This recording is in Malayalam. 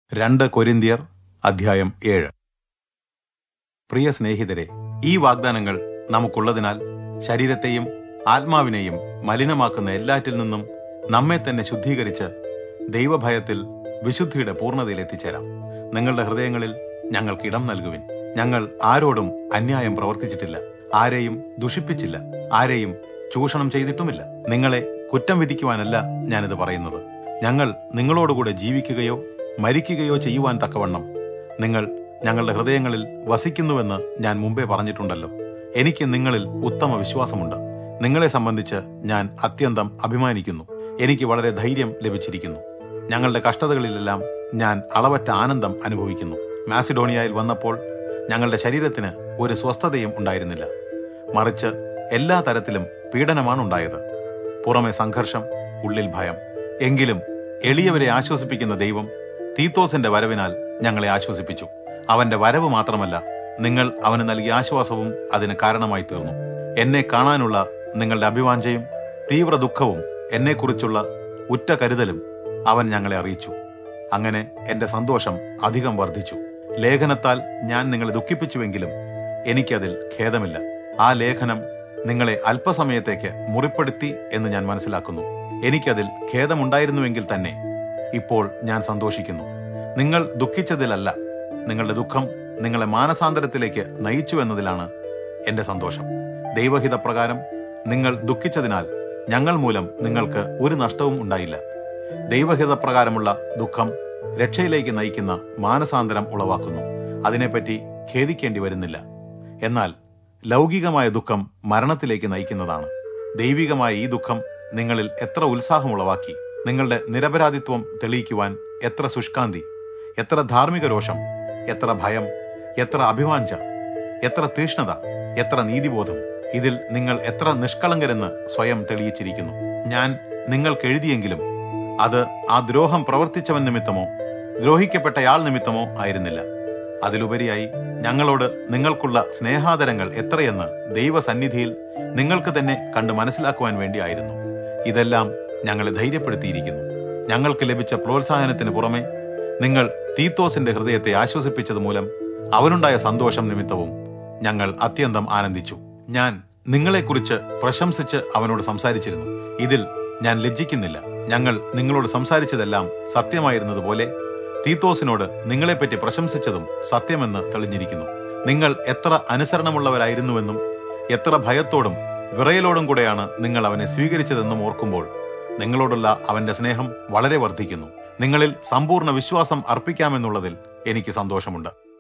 രണ്ട് കൊരിന്തിയർ അധ്യായം ഏഴ് പ്രിയ സ്നേഹിതരെ ഈ വാഗ്ദാനങ്ങൾ നമുക്കുള്ളതിനാൽ ശരീരത്തെയും ആത്മാവിനെയും മലിനമാക്കുന്ന എല്ലാറ്റിൽ നിന്നും നമ്മെ തന്നെ ശുദ്ധീകരിച്ച് ദൈവഭയത്തിൽ വിശുദ്ധിയുടെ പൂർണ്ണതയിൽ എത്തിച്ചേരാം നിങ്ങളുടെ ഹൃദയങ്ങളിൽ ഞങ്ങൾക്ക് ഇടം നൽകുവിൻ ഞങ്ങൾ ആരോടും അന്യായം പ്രവർത്തിച്ചിട്ടില്ല ആരെയും ദുഷിപ്പിച്ചില്ല ആരെയും ചൂഷണം ചെയ്തിട്ടുമില്ല നിങ്ങളെ കുറ്റം വിധിക്കുവാനല്ല ഞാനിത് പറയുന്നത് ഞങ്ങൾ നിങ്ങളോടുകൂടെ ജീവിക്കുകയോ മരിക്കുകയോ ചെയ്യുവാൻ തക്കവണ്ണം നിങ്ങൾ ഞങ്ങളുടെ ഹൃദയങ്ങളിൽ വസിക്കുന്നുവെന്ന് ഞാൻ മുമ്പേ പറഞ്ഞിട്ടുണ്ടല്ലോ എനിക്ക് നിങ്ങളിൽ ഉത്തമ വിശ്വാസമുണ്ട് നിങ്ങളെ സംബന്ധിച്ച് ഞാൻ അത്യന്തം അഭിമാനിക്കുന്നു എനിക്ക് വളരെ ധൈര്യം ലഭിച്ചിരിക്കുന്നു ഞങ്ങളുടെ കഷ്ടതകളിലെല്ലാം ഞാൻ അളവറ്റ ആനന്ദം അനുഭവിക്കുന്നു മാസിഡോണിയയിൽ വന്നപ്പോൾ ഞങ്ങളുടെ ശരീരത്തിന് ഒരു സ്വസ്ഥതയും ഉണ്ടായിരുന്നില്ല മറിച്ച് എല്ലാ തരത്തിലും പീഡനമാണ് ഉണ്ടായത് പുറമെ സംഘർഷം ഉള്ളിൽ ഭയം എങ്കിലും എളിയവരെ ആശ്വസിപ്പിക്കുന്ന ദൈവം തീത്തോസിന്റെ വരവിനാൽ ഞങ്ങളെ ആശ്വസിപ്പിച്ചു അവന്റെ വരവ് മാത്രമല്ല നിങ്ങൾ അവന് നൽകിയ ആശ്വാസവും അതിന് കാരണമായി തീർന്നു എന്നെ കാണാനുള്ള നിങ്ങളുടെ അഭിവാഞ്ചയും തീവ്ര ദുഃഖവും എന്നെക്കുറിച്ചുള്ള ഉറ്റ കരുതലും അവൻ ഞങ്ങളെ അറിയിച്ചു അങ്ങനെ എന്റെ സന്തോഷം അധികം വർദ്ധിച്ചു ലേഖനത്താൽ ഞാൻ നിങ്ങളെ ദുഃഖിപ്പിച്ചുവെങ്കിലും എനിക്കതിൽ ഖേദമില്ല ആ ലേഖനം നിങ്ങളെ അല്പസമയത്തേക്ക് മുറിപ്പെടുത്തി എന്ന് ഞാൻ മനസ്സിലാക്കുന്നു എനിക്കതിൽ ഖേദമുണ്ടായിരുന്നുവെങ്കിൽ തന്നെ ഇപ്പോൾ ഞാൻ സന്തോഷിക്കുന്നു നിങ്ങൾ ദുഃഖിച്ചതിലല്ല നിങ്ങളുടെ ദുഃഖം നിങ്ങളെ മാനസാന്തരത്തിലേക്ക് നയിച്ചു എന്നതിലാണ് എന്റെ സന്തോഷം ദൈവഹിതപ്രകാരം നിങ്ങൾ ദുഃഖിച്ചതിനാൽ ഞങ്ങൾ മൂലം നിങ്ങൾക്ക് ഒരു നഷ്ടവും ഉണ്ടായില്ല ദൈവഹിതപ്രകാരമുള്ള ദുഃഖം രക്ഷയിലേക്ക് നയിക്കുന്ന മാനസാന്തരം ഉളവാക്കുന്നു അതിനെപ്പറ്റി ഖേദിക്കേണ്ടി വരുന്നില്ല എന്നാൽ ലൗകികമായ ദുഃഖം മരണത്തിലേക്ക് നയിക്കുന്നതാണ് ദൈവികമായ ഈ ദുഃഖം നിങ്ങളിൽ എത്ര ഉത്സാഹം ഉളവാക്കി നിങ്ങളുടെ നിരപരാധിത്വം തെളിയിക്കുവാൻ എത്ര ശുഷ്കാന്തി എത്ര ധാർമ്മിക രോഷം എത്ര ഭയം എത്ര അഭിവാഞ്ച എത്ര തീഷ്ണത എത്ര നീതിബോധം ഇതിൽ നിങ്ങൾ എത്ര നിഷ്കളങ്കരെന്ന് സ്വയം തെളിയിച്ചിരിക്കുന്നു ഞാൻ നിങ്ങൾക്ക് എഴുതിയെങ്കിലും അത് ആ ദ്രോഹം പ്രവർത്തിച്ചവൻ നിമിത്തമോ ദ്രോഹിക്കപ്പെട്ടയാൾ നിമിത്തമോ ആയിരുന്നില്ല അതിലുപരിയായി ഞങ്ങളോട് നിങ്ങൾക്കുള്ള സ്നേഹാദരങ്ങൾ എത്രയെന്ന് ദൈവസന്നിധിയിൽ നിങ്ങൾക്ക് തന്നെ കണ്ടു മനസ്സിലാക്കുവാൻ വേണ്ടിയായിരുന്നു ഇതെല്ലാം ഞങ്ങളെ ധൈര്യപ്പെടുത്തിയിരിക്കുന്നു ഞങ്ങൾക്ക് ലഭിച്ച പ്രോത്സാഹനത്തിന് പുറമെ നിങ്ങൾ തീത്തോസിന്റെ ഹൃദയത്തെ ആശ്വസിപ്പിച്ചത് മൂലം അവനുണ്ടായ സന്തോഷം നിമിത്തവും ഞങ്ങൾ അത്യന്തം ആനന്ദിച്ചു ഞാൻ നിങ്ങളെക്കുറിച്ച് പ്രശംസിച്ച് അവനോട് സംസാരിച്ചിരുന്നു ഇതിൽ ഞാൻ ലജ്ജിക്കുന്നില്ല ഞങ്ങൾ നിങ്ങളോട് സംസാരിച്ചതെല്ലാം സത്യമായിരുന്നതുപോലെ തീത്തോസിനോട് നിങ്ങളെപ്പറ്റി പ്രശംസിച്ചതും സത്യമെന്ന് തെളിഞ്ഞിരിക്കുന്നു നിങ്ങൾ എത്ര അനുസരണമുള്ളവരായിരുന്നുവെന്നും എത്ര ഭയത്തോടും വിറയലോടും കൂടെയാണ് നിങ്ങൾ അവനെ സ്വീകരിച്ചതെന്നും ഓർക്കുമ്പോൾ നിങ്ങളോടുള്ള അവന്റെ സ്നേഹം വളരെ വർദ്ധിക്കുന്നു നിങ്ങളിൽ സമ്പൂർണ്ണ വിശ്വാസം അർപ്പിക്കാമെന്നുള്ളതിൽ എനിക്ക് സന്തോഷമുണ്ട്